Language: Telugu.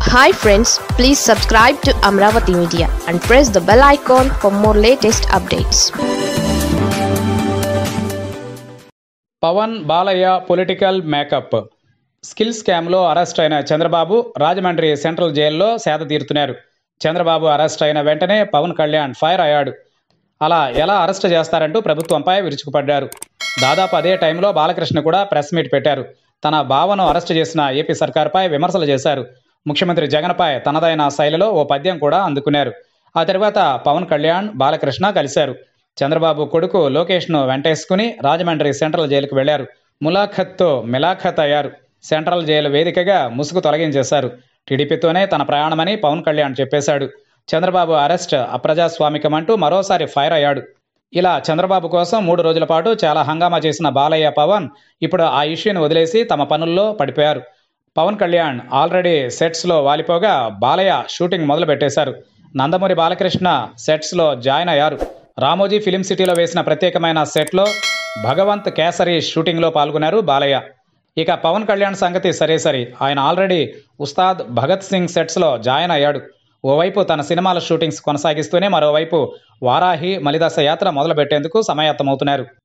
hi friends please subscribe to Amaravati media and press the bell icon for more latest updates Pawan Balayya political makeup skill స్కామ్లో అరెస్ట్ అయిన చంద్రబాబు రాజమండ్రి సెంట్రల్ జైల్లో సేద తీరుతున్నారు చంద్రబాబు అరెస్ట్ అయిన వెంటనే పవన్ కళ్యాణ్ ఫైర్ అయ్యాడు అలా ఎలా అరెస్ట్ చేస్తారంటూ ప్రభుత్వంపై విరుచుకుపడ్డారు దాదాపు అదే టైంలో బాలకృష్ణ కూడా ప్రెస్ మీట్ పెట్టారు తన బావను అరెస్ట్ చేసిన ఏపీ సర్కార్పై విమర్శలు చేశారు ముఖ్యమంత్రి జగన్పై తనదైన శైలిలో ఓ పద్యం కూడా అందుకున్నారు ఆ తర్వాత పవన్ కళ్యాణ్ బాలకృష్ణ కలిశారు చంద్రబాబు కొడుకు లోకేష్ను వెంటేసుకుని రాజమండ్రి సెంట్రల్ జైలుకు వెళ్లారు ములాఖత్తో మిలాఖత్ అయ్యారు సెంట్రల్ జైలు వేదికగా ముసుగు తొలగించేశారు టీడీపీతోనే తన ప్రయాణమని పవన్ కళ్యాణ్ చెప్పేశాడు చంద్రబాబు అరెస్ట్ అప్రజాస్వామికమంటూ మరోసారి ఫైర్ అయ్యాడు ఇలా చంద్రబాబు కోసం మూడు రోజుల పాటు చాలా హంగామా చేసిన బాలయ్య పవన్ ఇప్పుడు ఆ ఇష్యూని వదిలేసి తమ పనుల్లో పడిపోయారు పవన్ కళ్యాణ్ ఆల్రెడీ సెట్స్లో వాలిపోగా బాలయ్య షూటింగ్ మొదలు పెట్టేశారు నందమూరి బాలకృష్ణ సెట్స్లో జాయిన్ అయ్యారు రామోజీ ఫిలిం సిటీలో వేసిన ప్రత్యేకమైన సెట్లో భగవంత్ కేసరి షూటింగ్లో పాల్గొన్నారు బాలయ్య ఇక పవన్ కళ్యాణ్ సంగతి సరే సరి ఆయన ఆల్రెడీ ఉస్తాద్ భగత్ సింగ్ సెట్స్లో జాయిన్ అయ్యాడు ఓవైపు తన సినిమాల షూటింగ్స్ కొనసాగిస్తూనే మరోవైపు వారాహి మలిదాస యాత్ర మొదలుపెట్టేందుకు సమాయత్తమవుతున్నారు